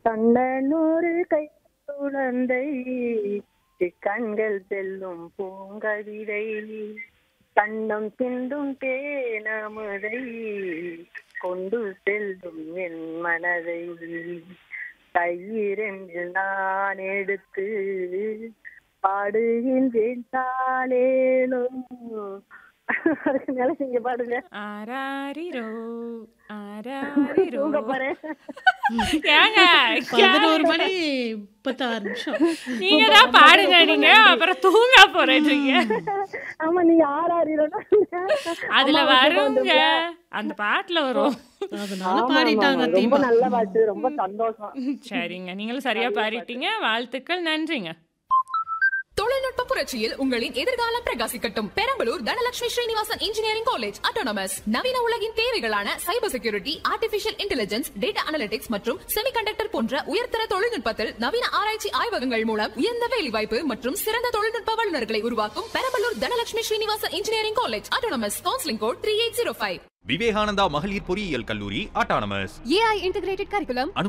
கண்ணனூறு கை குழந்தை கண்கள் செல்லும் பூங்கவிதை கண்ணம் சிந்தும் தேனமுதை கொண்டு செல்லும் என் மனதை கையிரண்டில் நான் எடுத்து பாடுகின்றேன் தாளேலோ அதுக்கு மேல நீங்க பாடுங்க ஆராரிரோ ஆராரிரோ தூங்க போறேன் ஏங்க பதினோரு மணி முப்பத்தாறு நிமிஷம் நீங்க தான் பாடுங்க நீங்க அப்புறம் தூங்க போறீங்க ஆமா நீங்க ஆறாரிரோனா அதுல வருங்க அந்த பாட்டுல வரும் அதனால பாடிட்டாங்க ரொம்ப தீபா நல்ல பாட்டு ரொம்ப சந்தோஷம் சரிங்க நீங்களும் சரியா பாடிட்டீங்க வாழ்த்துக்கள் நன்றிங்க தொழில்நுட்ப புரட்சியில் உங்களின் எதிர்காலம் பிரகாசிக்கட்டும் Perambalur Dhanalakshmi Srinivasan engineering college autonomous நவீன உலகின் தேவைகளான cyber security artificial intelligence data analytics மற்றும் செமிகண்டக்டர் போன்ற உயர்தர தொழில்நுட்பத்தில் நவீன ஆராய்ச்சி ஆய்வகங்கள் மூலம் உயர்ந்த வேலைவாய்ப்பு மற்றும் சிறந்த தொழில்நுட்ப வல்லுநர்களை உருவாக்கும் Perambalur Dhanalakshmi Srinivasan engineering college autonomous counselling code three eight zero five Vivekananda மகளிர் பொறியியல் கல்லூரி ஆட்டானமஸ் ஏஐ இன்டிகிரேட்டட் கரிக்குலம்